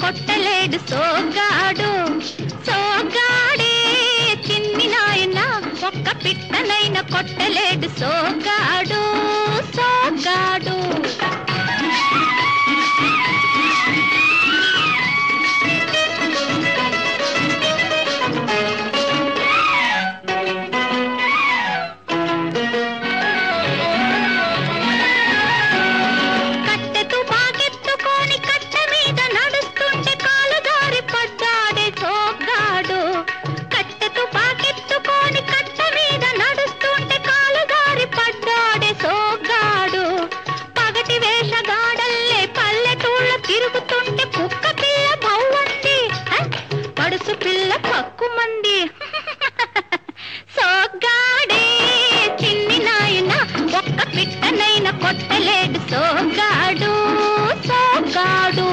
కొట్టలేడు సోగాడు సోగాడే చిన్ని నాయన ఒక్క పిట్టనైన కొట్టలేడు సోగాడు సోగాడు కట్టెతు బాగెత్తుకొని కట్ట మీద నడుస్తుంటే కాలు దారి పడ్డాడే సోగ్గాడు కట్టెతు బాగెత్తుకొని కట్ట మీద నడుస్తుంటే కాలు దారి పడ్డాడే సోగ్గాడు పగటి వేషగాడల్లే పల్లెటూళ్ళ తిరుగుతుంటే కుక్క పిల్ల బౌవంది హ? పడుసు పిల్ల పక్కుమంది సోగ్గాడే చిన్ని నాయన ఒక్క పిట్టనైన కొట్టలేడు సోగాడు సోగాడు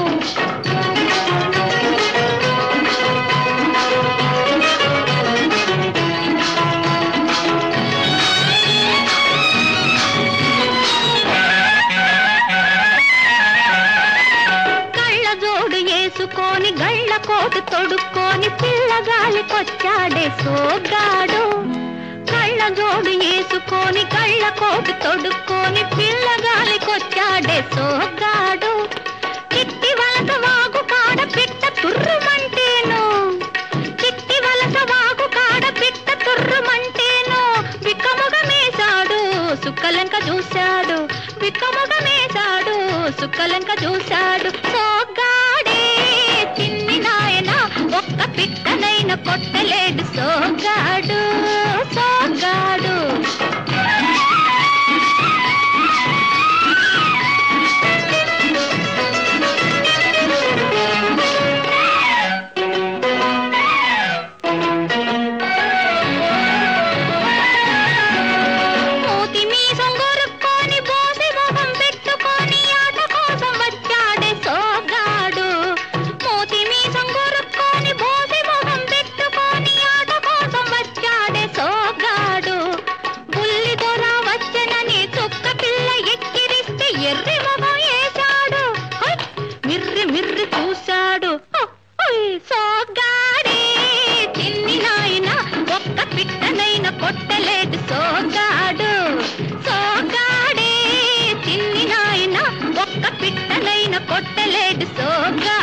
కళ్ళ జోడు వేసుకొని గళ్ళ కోటు తొడుక్కొని పిల్లగాలికొచ్చాడే సోగాడు కళ్ళ జోడు వేసుకొని కళ్ళ కోటు తొడుక్కొని పిల్లగాలికొచ్చాడే సోగాడు చిట్టి వలస వాగు కాడ పిట్ట తుర్రుమంటేను చిట్టి వలస వాగు కాడ పిట్ట తుర్రుమంటేను విక్కముగమేశాడు సుక్కలంక చూశాడు విక్కముగమేశాడు సుక్కలంక చూశాడు సోగాడే చిన్ని నాయన ఒక్క పిట్టనైన కొట్టలేడు సోగాడు సోగాడు మూతి మీసం గొరుక్కొని బోసి మొహం పెట్టుకొని ఆట కోసం వచ్చాడే సోగాడు మూతి మీసం గొరుక్కొని బోసి మొహం పెట్టుకొని ఆట కోసం వచ్చాడే సోగాడు బుల్లి దొర వచ్చనని చుక్క పిల్ల ఎక్కిరిస్తే ఎర్రి మొహం వేశాడు హై! మిర్రి మిర్రి చూశాడు హ! హై! సోగాడే చిన్ని నాయన ఒక్క పిట్టనైన కొట్టలేదు సోగాడు సోగాడే చిన్ని నాయన ఒక్క పిట్టనైన కొట్టలేదు సోగా